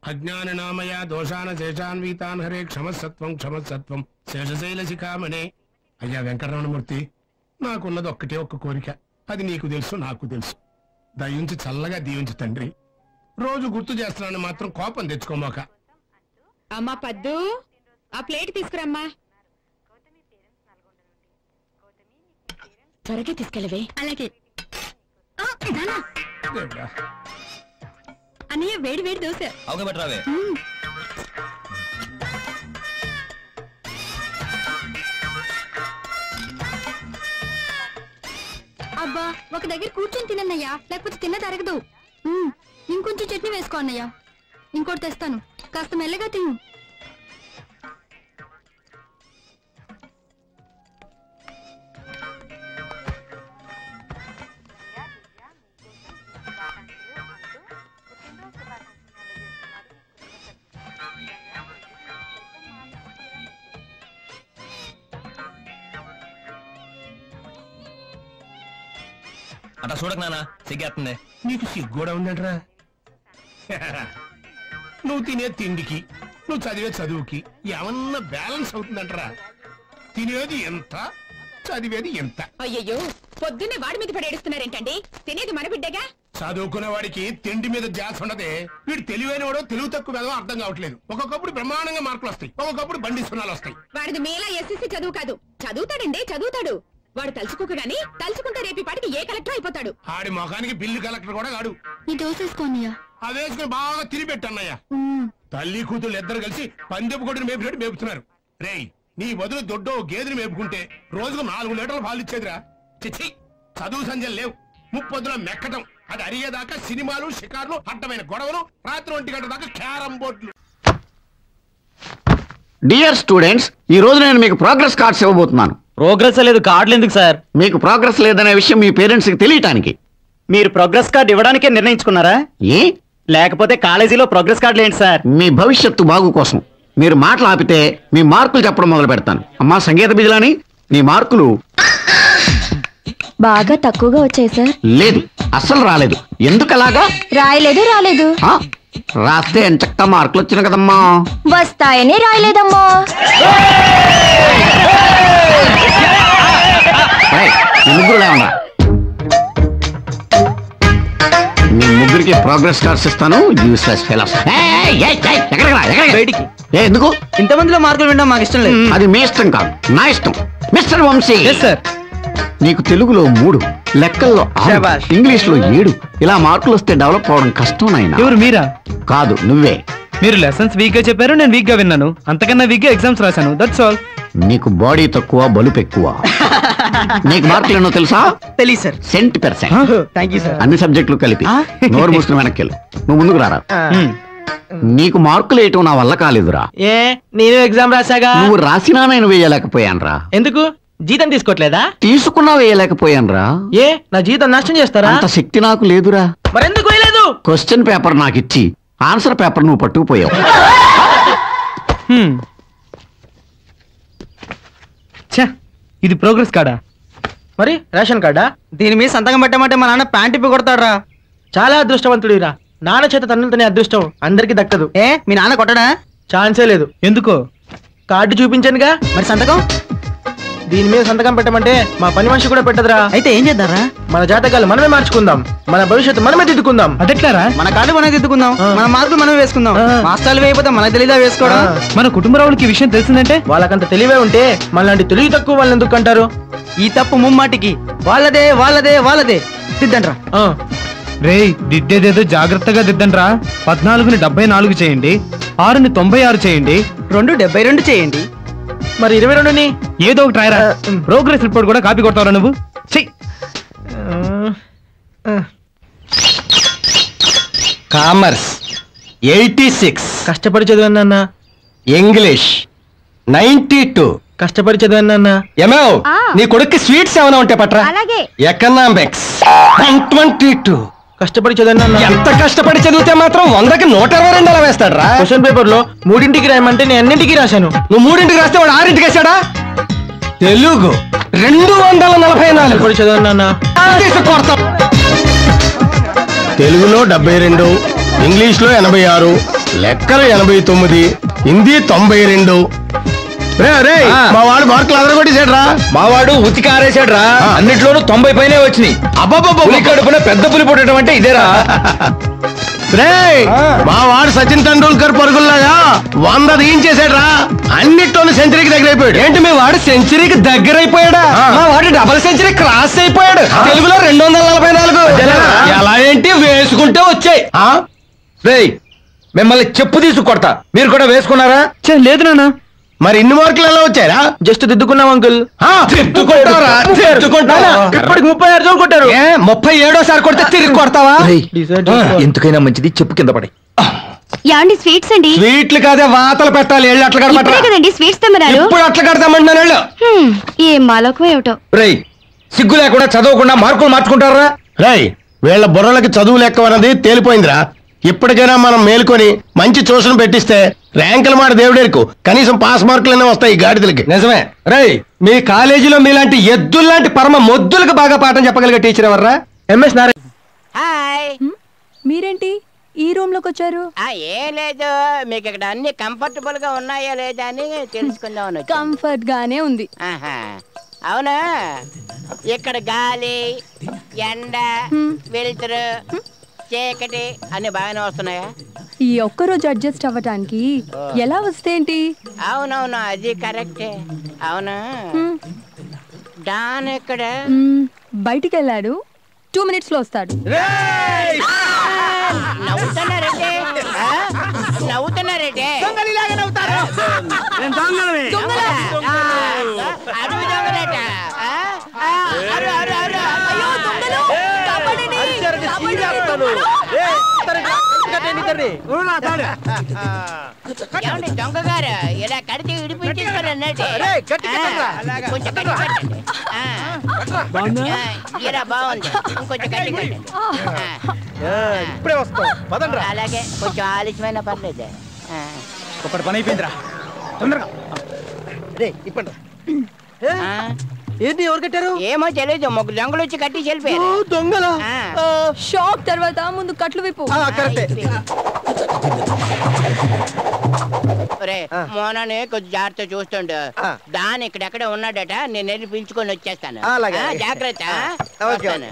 అజ్ఞాననామయ దోషాన శేషాన్వీతాన్ హరే క్షమసత్వం క్షమసత్వం శేషశైల శిఖామణే అయ్యా వెంకటరమణమూర్తి నాకున్నది ఒక్కటే ఒక్క కోరిక అది నీకు తెలుసు నాకు తెలుసు దయించి చల్లగా దీవించు తండ్రి రోజు గుర్తు చేస్తున్నాను మాత్రం కోపం తెచ్చుకోమాక అమ్మా పద్దు ఆ ప్లేట్ తీసుకురమ్మా త్వరగా తీసుకెళ్ళవే అలాగే దేవుడా. అన్నయ్య వేడి వేడి దోశ అవుగా బెటరావే అబ్బా ఒక దగ్గర కూర్చొని తినన్నయ్యా లేకపోతే తిన్న తరగదు ఉమ్, ఇంకొంచెం చట్నీ వేసుకో అన్నయ్య ఇంకోటి తెస్తాను కాస్త మెల్లగా తిను అట్లా చూడక నాన్న సిగ్గేస్తుంది నీకు సిగ్గూడా ఉందంటరా నువ్వు తినే తిండికి నువ్వు చదివే చదువుకి ఏమన్నా బ్యాలెన్స్ అవుతుందంటరా తినేది ఎంత చదివేది ఎంత అయ్యయ్యో పొద్దున్నే వాడి మీద పడేడుస్తున్నారేంటండి తినేది మన బిడ్డగా చదువుకునే వాడికి తిండి మీద ధ్యాస ఉండదే వీడు తెలివైన వాడో తెలుగు తక్కువ వేదో అర్థం కావట్లేదు ఒక్కొక్కప్పుడు బ్రహ్మాండంగా మార్కులు వస్తాయి ఒక్కొక్కప్పుడు బండి సున్నాలు వస్తాయి వాడిది మేలా ఎస్ఎస్సి చదువు కాదు చదువుతాడండి చదువుతాడు వాడు తలుచుకోక గాని తలుచుకుంటే రేపు ఈ పాటికి ఏ కలెక్టర్ అయిపోతాడు ఆడి ముఖానికి బిల్లు కలెక్టర్ కూడా కాడు ఈ దోసేసుకోనియా అది వేసుకుని బాగా తిరిపెట్టు అన్నయ్య తల్లి కూతురు ఇద్దరు కలిసి పందెపు కొడుకుని మేపినట్టు మేపుతున్నారు రేయ్ నీ బదులు దొడ్డో గేదెని మేపుకుంటే రోజుకు నాలుగు లీటర్లు పాలు ఇచ్చేదిరా చిచ్చి చదువు సంజలు లేవు ముప్పొద్దున మెక్కటం అది అరిగేదాకా సినిమాలు షికార్లు అడ్డమైన గొడవలు రాత్రి ఒంటి గంట దాకా క్యారం బోర్డులు డియర్ స్టూడెంట్స్ ఈ రోజు నేను మీకు ప్రోగ్రెస్ కార్డ్స్ ఇవ్వబోతున్నాను ప్రోగ్రెస్ లేదు కార్డులు ఎందుకు సార్ మీకు ప్రోగ్రెస్ లేదనే విషయం మీ పేరెంట్స్ కి తెలియటానికి మీరు ప్రోగ్రెస్ కార్డు ఇవ్వడానికే నిర్ణయించుకున్నారా ఏ లేకపోతే కాలేజీలో ప్రోగ్రెస్ కార్డులు ఏంటి సార్ మీ భవిష్యత్తు బాగు కోసం మీరు మాటలు ఆపితే మీ మార్కులు చెప్పడం మొదలు పెడతాను అమ్మా సంగీత బిజులాని నీ మార్కులు బాగా తక్కువగా వచ్చాయి సార్ లేదు అస్సలు రాలేదు ఎందుకలాగా రాయలేదు రాలేదు ఆ? రాస్తే ఎంచక్క మార్కులు వచ్చిన కదమ్మా వస్తాయని రాయలేదమ్మా ఏయ్, ఈ ముగ్గురు లేవరా మీ ముగ్గురికి ప్రోగ్రెస్ కార్డ్స్ ఇస్తాను యూస్లెస్ ఫెలోస్ బయటికి ఏ ఎందుకు ఇంతమందిలో మార్కులు వినడం మాకు ఇష్టం లేదు అది మీ ఇష్టం కాదు నా ఇష్టం మిస్టర్ వంశీ సార్ నీకు తెలుగులో మూడు లెక్కల్లో ఆరు, శాబాష్. ఇంగ్లీష్ లో ఏడు ఇలా మార్కులు వస్తే డెవలప్ అవడం కష్టం నాయనా ఎవరు మీరా కాదు నువ్వే మీరు లెసన్స్ వీక్ గా చెప్పారు నేను వీక్ గా విన్నాను అంతకన్నా వీక్ గా ఎగ్జామ్స్ రాశాను దట్స్ ఆల్ నీకు బాడీ తక్కువ బలుపు ఎక్కువ నీకు మార్కులు ఎన్నో తెలుసా తెలియదు sir cent percent thank you sir అన్ని సబ్జెక్టులు కలిపి ఆ? నోరు మూసుకుని వెనక్కి వెళ్ళు నువ్వు ముందుకు రారా నీకు మార్కులు వేయటం నా వల్ల కాలేదురా ఏ నేను ఎగ్జామ్ రాశాగా నువ్వు రాసినా నేను వేయలేకపోయానురా ఎందుకు జీతం తీసుకోవట్లేదా తీసుకున్నా వేయలేకపోయానురా ఏ నా జీతం నష్టం చేస్తారా అంత శక్తి నాకు లేదురా మరెందుకు వేయలేదు క్వశ్చన్ పేపర్ నాకు ఇచ్చి ఆన్సర్ పేపర్ నువ్వు పట్టుకుపోయావు ఇది ప్రోగ్రెస్ కార్డా మరి రేషన్ కార్డా దీని మీద సంతకం పెట్టమంటే మా నాన్న ప్యాంట్ ఇప్పి కొడతాడురా చాలా అదృష్టవంతుడిరా నాన్న చేత తన్నులతోనే అదృష్టం అందరికి దక్కదు ఏ మీ నాన్న కొట్టడా ఛాన్సే లేదు ఎందుకు కార్డు చూపించానుగా మరి సంతకం దీని మీద సంతకం పెట్టమంటే మా పని మనిషి కూడా పెట్టదురా అయితే ఏం చేద్దారా మన జాతకాలు మనమే మార్చుకుందాం మన భవిష్యత్తు మనమే దిద్దుకుందాం అదెట్లారా మన కార్డు మనమే దిద్దుకుందాం మన మార్కులు మనమే వేసుకుందాం ఆ. మాస్టర్లు వేయకపోతే మనకు తెలీదా వేసుకోవడం మన కుటుంబరావులకి విషయం తెలిసిందంటే వాళ్ళకంత తెలివే ఉంటే మనలాంటి తెలివి తక్కువ వాళ్ళని ఎందుకు అంటారు ఈ తప్పు ముమ్మాటికి వాళ్ళదే వాళ్ళదే వాళ్ళదే దిద్దంట్రా రే దిద్దేదేదో జాగ్రత్తగా దిద్దండ్రా పద్నాలుగుని డెబ్బై నాలుగు చేయండి ఆరుని తొంభై ఆరు చేయండి రెండు డెబ్బై రెండు చేయండి మరి ఇరవై రెండుని ఏదో ఒకటి రాయరా ప్రోగ్రెస్ రిపోర్ట్ కూడా కాపీ కొడతావరా నువ్వు చెయ్ కామర్స్ ఎయిటీ సిక్స్ కష్టపడి చదివాను ఇంగ్లీష్ నైన్టీ టూ కష్టపడి చదివాను ఏమో ఆ. నీ కొడుక్కి స్వీట్స్ ఏమైనా ఉంటే పట్రా అలాగే ఎకనామిక్స్ వన్ ట్వంటీ టూ కష్టపడి చదివాను ఎంత కష్టపడి చదివితే మాత్రం వందకి నూట ఇరవై రెండు అలా వేస్తాడు రా క్వశ్చన్ పేపర్ లో మూడింటికి రాయమంటే నేను అన్నింటికి రాశాను నువ్వు మూడింటికి రాస్తే వాడు ఆరింటికి వేసాడా తెలుగు రెండు వందల నలభై నాలుగు కష్టపడి చదివాను తీసి కొడతాం. తెలుగులో డెబ్బై రెండు ఇంగ్లీష్లో ఎనభై ఆరు లెక్కలు ఎనభై తొమ్మిది హిందీ తొంభై రెండు రే రే ఆ. మా వాడు మార్కులు అదరగొట్టేసాడు రా మావాడు ఉతికి ఆరేసాడు రా అన్నిట్లోనూ తొంభై పైనే వచ్చినాయి పులి కడుపున పెద్ద పులి పుట్టడం అంటే ఇదేరా రే మా వాడు సచిన్ టెండూల్కర్ పరుగుల్లాగా వంద తీయించేసాడు రా అన్నిట్లోనూ సెంచరీకి దగ్గర అయిపోయాడు ఏంటి మీ వాడు సెంచరీకి దగ్గర అయిపోయాడా మా వాడు డబల్ సెంచరీ క్రాస్ అయిపోయాడు తెలుగులో రెండు వందల నలభై నాలుగు ఎలా ఏంటి వేసుకుంటే వచ్చాయి ఆ? రేయ్ మిమ్మల్ని చెప్పు తీసు కొడతా మీరు కూడా వేసుకున్నారా ఛే, లేదు నాన్న మరి ఇన్ని మార్కులు ఎలా వచ్చారా జస్ట్ దిద్దుకున్నాం అంకుల్ ఆ, తిట్టుకుంటావురా? తిట్టుకుంటావా? ఇప్పటికి ముప్పై ఆరు జోలు కొట్టారు ఏ ముప్పై ఏడోసారి కొడితే తిరిగి కొడతావా Decide ఆ, చేసుకో. ఎందుకైనా మంచిది చెప్పు కింద పడి యాండి స్వీట్స్ అండి స్వీట్లు కాదే వాతలు పెట్టాలి ఎళ్ళు అట్లా ఇప్పుడే కడమంటారా కదండి స్వీట్స్ తెమ్మన్నారు ఇప్పుడు అట్లా కడతామంటున్నాను వెళ్ళు హ్మ్, ఏం మాలోకం ఏమిటో రేయ్ సిగ్గు లేకుండా చదవకుండా మార్కులు మార్చుకుంటారా రేయ్ వీళ్ళ బుర్రలకి చదువు లెక్క అన్నది తేలిపోయిందిరా ఇప్పటికైనా మనం మేలుకొని మంచి ట్యూషన్ పెట్టిస్తే ర్యాంకుల మాట దేవుడేరుకు కనీసం పాస్ మార్కులనే వస్తాయి ఈ గాడిదలకి నిజమే రేయ్ మీ కాలేజీలో మీలాంటి ఎద్దుల్లాంటి పరమ మొద్దులకు బాగా పాఠం చెప్పగలిగే టీచర్ ఎవర్రా ఎంఎస్ నారాయణ హాయ్ మీరేంటి ఈ రూమ్ లోకి వచ్చారు ఆ, ఏం లేదు మీకు ఇక్కడ అన్ని కంఫర్టబుల్ గా ఉన్నాయా లేదా అని తెలుసుకుందామని వచ్చాను. కంఫర్ట్ గానే ఉంది ఆహా. అవునా ఇక్కడ గాలి ఎండ వెలుతురు చీకటి అన్ని బాగానే వస్తున్నాయా ఈ ఒక్క రోజు అడ్జస్ట్ అవ్వటానికి ఎలా వస్తేంటి అవునవును అది కరెక్టే అవునా డాన్ ఎక్కడ మ్మ్, బయటికి వెళ్ళాడు టూ మినిట్స్ లో వస్తాడు నవ్వుతున్నారంటే ఆ? నవ్వుతున్నారంటే ఆ, అడవి దొంగలట ఆ? ఆ, అరు, అరు, అరు. అయ్యో, దొంగలు! కాపాడండి! కాపాడండి, దొంగలు! ఏమండి దొంగ గారు ఇలా కడితే విడిపించేస్తారు అన్నట్టు కొంచెం గట్టి కట్టండి ఆ. ఆ, ఈరా బాగుంది ఇంకొంచెం గట్టి కట్టండి ఆ. ఇప్పుడే వస్తాం పదండ్రా అలాగే కొంచెం ఆలస్యమైన పర్లేదు ఆ. ఒకటి పని అయిపోయిందిరా తొందరగా ఇప్పండి ఆ? ఏంటి ఎవరు కట్టారు ఏమో తెలియదు ముగ్గురు దొంగలు వచ్చి కట్టి వెళ్ళిపోయారు దొంగల ఆ. షాక్ తర్వాత ముందు కట్లు విప్పు ఒరే మోనని కొంచెం జాగ్రత్త చూస్తుండు దాని ఇక్కడెక్కడ ఉన్నాడట నేను వెళ్ళి పిలుచుకొని వచ్చేస్తాను అలాగే. ఆ, జాగ్రత్త ఓకే. వస్తాను.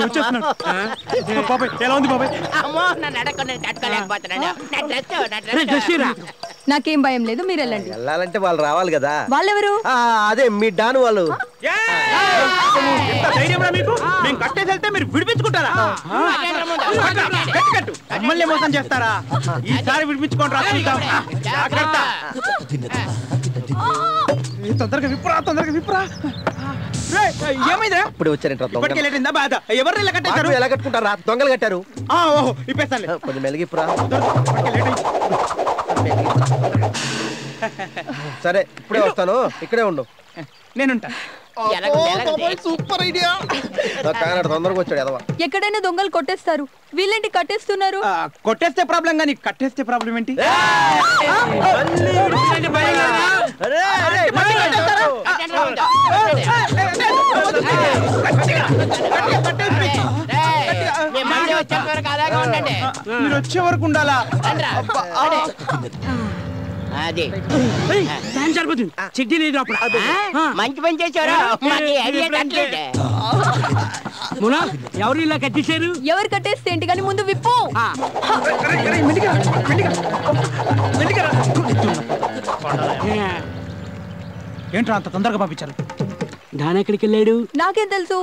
అమ్మో నన్ను అడగకుండా తట్టుకోలేకపోతున్నాను నా డ్రెస్ నా డ్రెస్ నాకేం భయం లేదు మీరు వెళ్ళండి వెళ్ళాలంటే వాళ్ళు రావాలి కదా వాళ్ళెవరు ఆ, అదే మీ డాను వాళ్ళు మేము కట్టేసి వెళ్తే మీరు విడిపించుకుంటారా మమ్మల్ని మోసం చేస్తారా ఈసారి విడిపించుకోండి రా చూద్దాం. జాగ్రత్త తొందరగా విప్పురా తొందరగా విప్పురా రేయ్, ఏమైందిరా ఇప్పుడు వచ్చారంట ఇప్పటికే లేట్ అయిందా బాధ ఎవరు ఇలా కట్టేశారు ఎలా కట్టుకుంటారా దొంగలు కట్టారు ఆ, ఓహో ఇప్పేస్తానులే కొంచెం మెలిగిప్పురా ఇప్పటికే లేట్ అయింది. సరే ఇప్పుడే వస్తాను ఇక్కడే ఉండు నేనుంటా ఎలాగ ఎలాగ సూపర్ ఐడియా కానాడు తొందరగా వచ్చాడు ఎదవా ఎక్కడైనా దొంగలు కొట్టేస్తారు వీళ్ళేంటి కట్టేస్తున్నారు ఆ, కొట్టేస్తే ప్రాబ్లం కానీ కట్టేస్తే ప్రాబ్లం ఏంటి మేము మళ్ళీ వచ్చేంత వరకు అలాగే ఉండండి మీరు వచ్చే వరకు ఉండాలా రండ్రా. అది చిట్టి లేదు అప్పుడు ఆ, మంచి పని చేశారు మాకు ఐడియా తట్టలేదు ఎవరు ఇలా కట్టేశారు ఎవరు కట్టేస్తే ఏంటి కానీ ముందు విప్పు ఏంట్రా అంత తొందరగా పంపించారు దానెక్కడికి వెళ్ళాడు నాకేం తెలుసు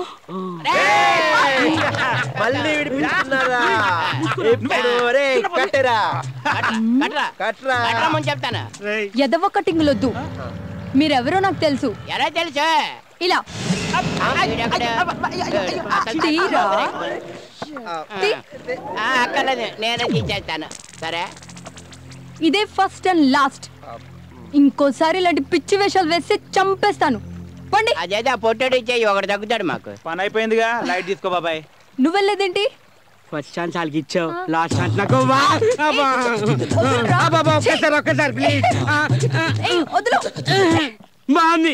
మళ్ళీ విడిపిస్తున్నారా ఇప్పుడు రే కట్టెరా కట్రా కట్టరా కట్రా ముందు చెప్తాను ఎదవ కటింగ్లొద్దు మీరెవరో నాకు తెలుసు ఎలా తెలుసు ఇలా వీడెక్కడ? అసలు తీరా తీ. ఆ, అక్కర్లేదు నేనే తీసేస్తాను సరే ఇదే ఫస్ట్ అండ్ లాస్ట్ ఇంకోసారి ఇలాంటి పిచ్చి వేషాలు వేస్తే చంపేస్తాను పండి అదేదో ఆ పొట్టడు ఇచ్చేయి ఒకటి తగ్గుతాడు మాకు పని అయిపోయిందిగా లైట్ తీసుకో బాబాయ్ నువ్వెళ్ళేదేంటి ఫస్ట్ ఛాన్స్ వాళ్ళకి ఇచ్చావు లాస్ట్ ఛాన్స్ నాకు వా! అబ్బా! వదులురా. అబ్బా, అబ్బా, ఒక్కసారి ఒక్కసారి ప్లీజ్ ఏయ్, వదులు బాగుంది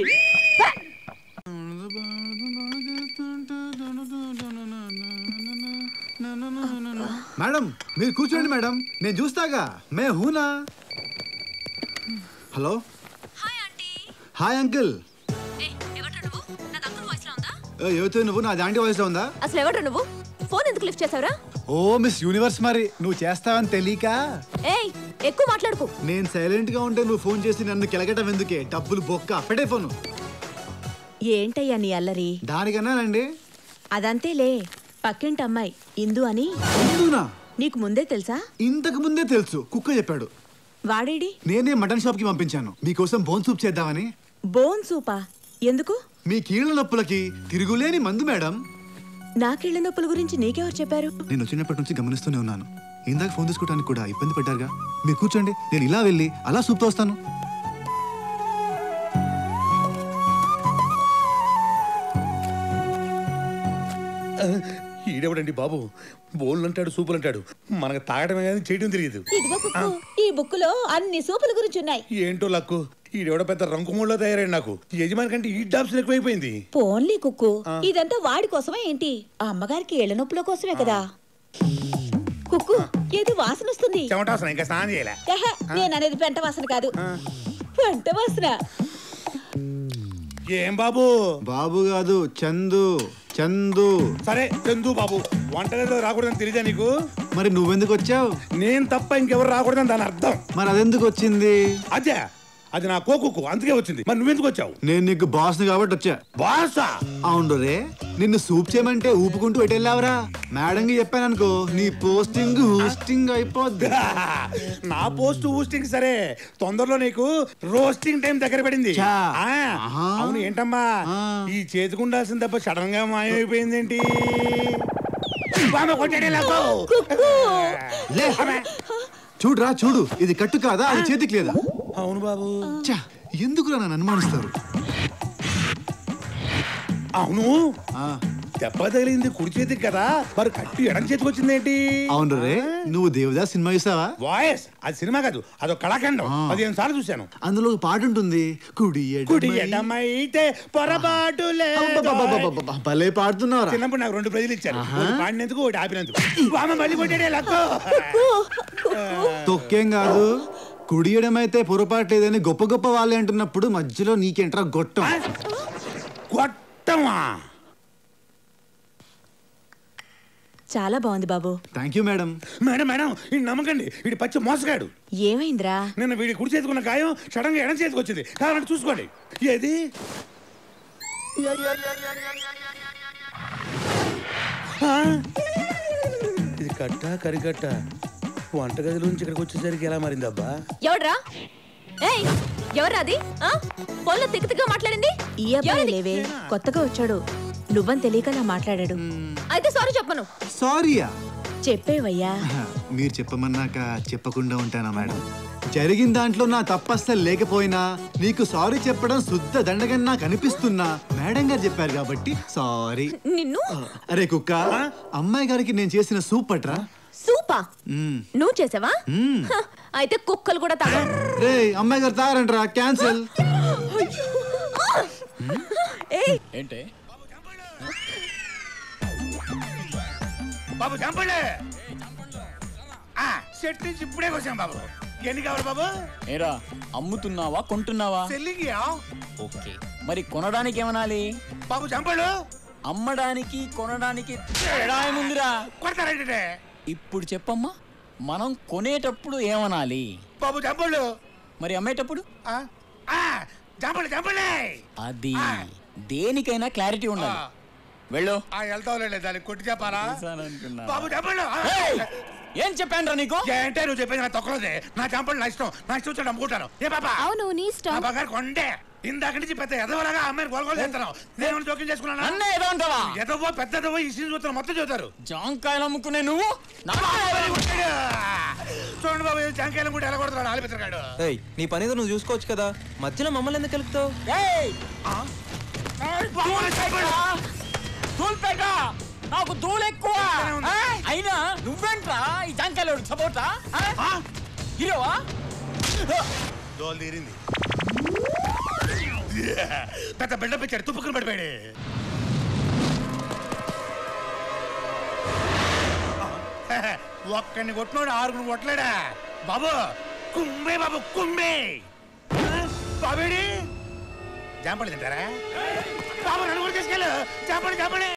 ఆ మేడం మీరు కూర్చోండి మేడం నేను చూస్తాగా మే హూనా హలో హాయ్ అంకుల్ ఎవరితో నువ్వు నా దాంటి వాయిస్ ఉందా అసలు ఎవరు నువ్వు ఫోన్ ఎందుకు లిఫ్ట్ చేసావురా ఓ మిస్ యూనివర్స్ మరి నువ్వు చేస్తావని తెలియక ఏయ్ ఎక్కువ మాట్లాడుకు నేను సైలెంట్ గా ఉంటే నువ్వు ఫోన్ చేసి నన్ను కెలగటం ఎందుకే డబ్బులు బొక్క పెట్టే ఫోను ఏంటయ్యా నీ అల్లరి దానికన్నానండి అదంతేలే పక్కింటి అమ్మాయి ఇందు అని ఇందునా నీకు ముందే తెలుసా ఇంతకు ముందే తెలుసు కుక్క చెప్పాడు వాడేడి నేనే మటన్ షాప్ కి పంపించాను మీకోసం బోన్ సూప్ చేద్దామని బోన్ సూపా ఎందుకు మీ కీళ్ళ నొప్పులకి తిరుగులేని మందు మేడం నా కీళ్ళ నొప్పుల గురించి నీకెవరు చెప్పారు నేను వచ్చినప్పటి నుంచి గమనిస్తూనే ఉన్నాను ఇందాక ఫోన్ తీసుకోవడానికి కూడా ఇబ్బంది పడ్డారుగా మీరు కూర్చోండి నేను ఇలా వెళ్ళి అలా సూప్తో వస్తాను ఈడెవడండి బాబు బోళ్ళు అంటాడు సూపులు అంటాడు మనకు తాగడమే కానీ చేయడం తెలియదు ఇదిగో కుక్కు ఈ బుక్ లో అన్ని సూపుల గురించి ఉన్నాయి ఏంటో లక్కు ఈడెవడ పెద్ద రంకుమూళ్ళలో తయారైంది నాకు యజమాని కంటే ఈ డాబ్స్ ఎక్కువైపోయింది పోన్లీ కుక్కు ఇదంతా వాడి కోసమే ఏంటి ఆ అమ్మగారికి ఏళ్ళ నొప్పుల కోసమే కదా కుక్కు ఏది వాసన వస్తుంది చెమటాసన ఇంకా స్నానం చేయలే ఎహె, నేను అనేది పెంట వాసన కాదు పెంట వాసన ఏం బాబు బాబు కాదు చందు చందు సరే చందు బాబు వంటగదిలో రాకూడదని తెలియదా నీకు మరి నువ్వెందుకు వచ్చావు నేను తప్ప ఇంకెవరు రాకూడదని దాని అర్థం మరి అదెందుకు వచ్చింది అదే అది నా కోకుకు అందుకే వచ్చింది మరి నువ్వెందుకు వచ్చావు నేను నీకు బాస్ కాబట్టి వచ్చా బాసా అవును రే నిన్ను సూప్ చేయమంటే ఊపుకుంటూ ఎటు వెళ్ళావురా మేడంకి చెప్పాను అనుకో నీ పోస్టింగ్ హూస్టింగ్ అయిపోద్ది నా పోస్ట్ ఊస్టింగ్ సరే తొందరలో నీకు రోస్టింగ్ టైం దగ్గర పడింది చా. ఆ, అవును ఏంటమ్మా ఈ చేతికి ఉండాల్సిన తప్ప సడన్ గా మాయమైపోయింది ఏంటి లే. చూడురా చూడు ఇది కట్టు కాదా అది చేతికి లేదా అవును బాబు చా ఎందుకురా నన్ను అనుమానిస్తారు అవును దెబ్బ తగిలింది కుడి చేతికి కదా మరి కట్టు ఎడం చేతికి వచ్చింది ఏంటి అవును రే నువ్వు దేవదాస్ సినిమా చూసావా వాయస్ అది సినిమా కాదు అదొక కళాఖండం పదిహేను సార్లు చూశాను అందులో ఒక పాట ఉంటుంది కుడి ఎడమ కుడి ఎడమైతే పొరపాటు లేదు అబ్బబ్బబ్బబ్బబ్బబ్బ, భలే పాడుతున్నావురా చిన్నప్పుడు నాకు రెండు ప్రజలు ఇచ్చారు ఒకటి పాడినందుకు ఒకటి ఆపినందుకు వామ మళ్ళీ కొట్టాడే లక్కు తొక్కేం కాదు కుడియడమైతే పొరపాటు లేదని గొప్ప గొప్ప వాళ్ళే అంటున్నప్పుడు మధ్యలో నీకేంట్రా గొట్టం గొట్టమా చాలా బాగుంది బాబు thank you madam madam madam ఈ నమ్మకండి వీడి పచ్చి మోసగాడు ఏమైందిరా నిన్న వీడి కుడి చేతికున్న గాయం సడన్ గా ఎడం చేతికి వచ్చింది కావాలంటే చూసుకోండి ఏది ఆ? ఇది కట్ట కరికట్ట వంటగది నుంచి ఇక్కడికి వచ్చేసరికి ఎలా మారిందబ్బా ఎవడ్రా ఏయ్ ఎవరా అది ఆ? ఫోన్లో తిక్క తిక్క మాట్లాడింది ఈ అబ్బాయి లేవే కొత్తగా వచ్చాడు నువ్వని తెలియక అలా మాట్లాడాడు అయితే సారీ చెప్పను సారీయా చెప్పేవయ్యా మీరు చెప్పమన్నాక చెప్పకుండా ఉంటానా మేడం జరిగిన దాంట్లో నా తప్పస్సలు లేకపోయినా నీకు సారీ చెప్పడం శుద్ధ దండగా నాకు అనిపిస్తున్నా మేడం గారు చెప్పారు కాబట్టి సారీ నిన్ను అరే కుక్క అమ్మాయి గారికి నేను చేసిన సూప్ పట్రా సూపా మ్మ్. నువ్వు చేసావా మ్మ్. హ, అయితే కుక్కలు కూడా తాగా రే అమ్మాయి గారు తాగరంట్రా క్యాన్సిల్ ఏంటి బాబు చంపండి ఆ, సెట్ నుంచి ఇప్పుడే వచ్చాం బాబు ఎన్ని కావాలి బాబు ఏరా అమ్ముతున్నావా కొంటున్నావా సెల్లింగ్ ఓకే మరి కొనడానికి ఏమనాలి బాబు చంపడు అమ్మడానికి కొనడానికి తేడా ఏముందిరా కొడతారంటే ఇప్పుడు చెప్పమ్మా మనం కొనేటప్పుడు ఏమనాలి బాబు చంపడు మరి అమ్మేటప్పుడు చంపండి చంపండి అది దేనికైనా క్లారిటీ ఉండాలి వెళ్ళు వెళ్తావులే దానికి కొట్టి చెప్పాలా చేశాననుకున్నా. బాబు చంపండి ఏయ్! ఏం చెప్పాను నీకు ఏంటే నువ్వు చెప్పేది నా తొక్కలదే నా చంపండి నా ఇష్టం నా ఇష్టం వచ్చాడు అమ్ముకుంటాను ఏ పాపా అవును నీ నా ఇష్టం బంగారు కొండే ఇందాక నుంచి పెద్ద ఎదవలాగా అమ్మాయిని గోల్గోలు చేస్తాను నేను ఏమైనా జోక్యం చేసుకున్నాను నన్నే ఏదో అంటావా? ఎదవో పెద్దదవో ఈ సీన్ చూస్తారు మొత్తం చూస్తారు జాంకాయలు అమ్ముకునే నువ్వు నా- చూడండి బాబు ఈ జాంకాయలు కూడా ఎలా కొడుతున్నాడు ఆలిపిత్రగాడు ఏయ్ నీ పని ఏదో నువ్వు చూసుకోవచ్చు కదా మధ్యలో మమ్మల్ని ఎందుకు కలుపుతావు ఏయ్! దూల్పేట నాకు దూలు ఎక్కువ ఆ? అయినా నువ్వేంట్రా ఈ జాంకాయలు సపోర్టా హీరోవా దోలు తీరింది పెద్ద బిల్డప్ ఇచ్చాడు తుప్పుకుని పడిపోయాడు ఒక్కడిని కొట్టినోడు ఆరుగురు కొట్టలేడా బాబు కుంబే బాబు కుంబే ఆ? బాబేడి జాంపడి తింటారా బాబు నన్ను కూడా తీసుకెళ్ళు జాంపడి జాంపడి